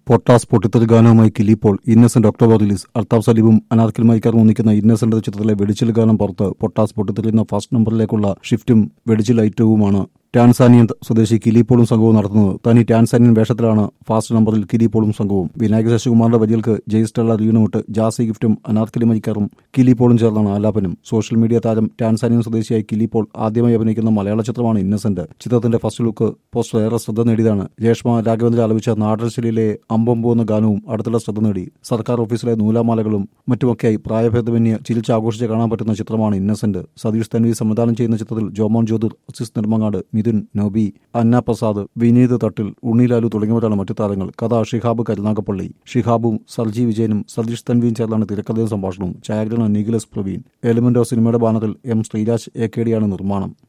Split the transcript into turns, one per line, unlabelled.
പൊട്ടാസ് പൊട്ടിത്തെറി ഗാനവുമായി കിലിപ്പോൾ ഇന്നസെന്റ് ഒക്ടോബർ റിലീസ് അൽത്താഫ് സലീബും അനാർക്കിൽ മൈക്കാറും ഒന്നിക്കുന്ന ഇന്നസെന്റ് ചിത്രത്തിലെ വെടിച്ചിൽ ഗാനം പുറത്ത് പൊട്ടാസ് പൊട്ടിത്തെറിയുന്ന ഫസ്റ്റ് നമ്പറിലേക്കുള്ള ഷിഫ്റ്റും വെടിച്ചിൽ ഐറ്റവുമാണ് ടാൻസാനിയൻ സ്വദേശി കിലിപ്പോളും സംഘവും നടത്തുന്നത് തനി ടാൻസാനിയൻ വേഷത്തിലാണ് ഫാസ്റ്റ് നമ്പറിൽ കിലിപ്പോളും സംഘവും വിനായക ശശികുമാറിന്റെ വരികൾക്ക് ജയ് സ്റ്റെള്ള റീണുമിട്ട് ജാസി ഗിഫ്റ്റും അനാർക്കലി മൈക്കാറും കിലിപ്പോളും ചേർന്നാണ് ആലാപനം സോഷ്യൽ മീഡിയ താരം ടാൻസാനിയൻ സ്വദേശിയായ കിലിപ്പോൾ ആദ്യമായി അഭിനയിക്കുന്ന മലയാള ചിത്രമാണ് ഇന്നസെന്റ് ചിത്രത്തിന്റെ ഫസ്റ്റ് ലുക്ക് പോസ്റ്റർ ഏറെ ശ്രദ്ധ നേടിയതാണ് രേഷ്മ രാഘവേന്ദ്ര ആലപിച്ച നാടൻശൈലിയിലെ അമ്പമ്പോ എന്ന ഗാനവും അടുത്തുള്ള ശ്രദ്ധ നേടി സർക്കാർ ഓഫീസിലെ നൂലാമാലകളും മറ്റുമൊക്കെയായി പ്രായഭേദമന്യേ ചിരിച്ച് ആഘോഷിച്ച് കാണാൻ പറ്റുന്ന ചിത്രമാണ് ഇന്നസെന്റ് സതീഷ് തൻവി സംവിധാനം ചെയ്യുന്ന ചിത്രത്തിൽ ജോമോൻ ജ്യോതിർ അസിസ് നെടുമങ്ങാട് മിഥുൻ നോബി അന്ന പ്രസാദ് വിനീത് തട്ടിൽ ഉണ്ണിലാലു തുടങ്ങിയവരാണ് മറ്റു താരങ്ങൾ കഥ ഷിഹാബ് കരുനാഗപ്പള്ളി ഷിഹാബും സർജി വിജയനും സതീഷ് തൻവിയും ചേർന്നാണ് തിരക്കഥയും സംഭാഷണവും ഛായാഗ്രഹണം നിഖിലസ് പ്രവീൺ എലിമെന്റ് ഓഫ് സിനിമയുടെ ബാനറിൽ എം ശ്രീരാജ് എ കെ ഡിയാണ് നിർമ്മാണം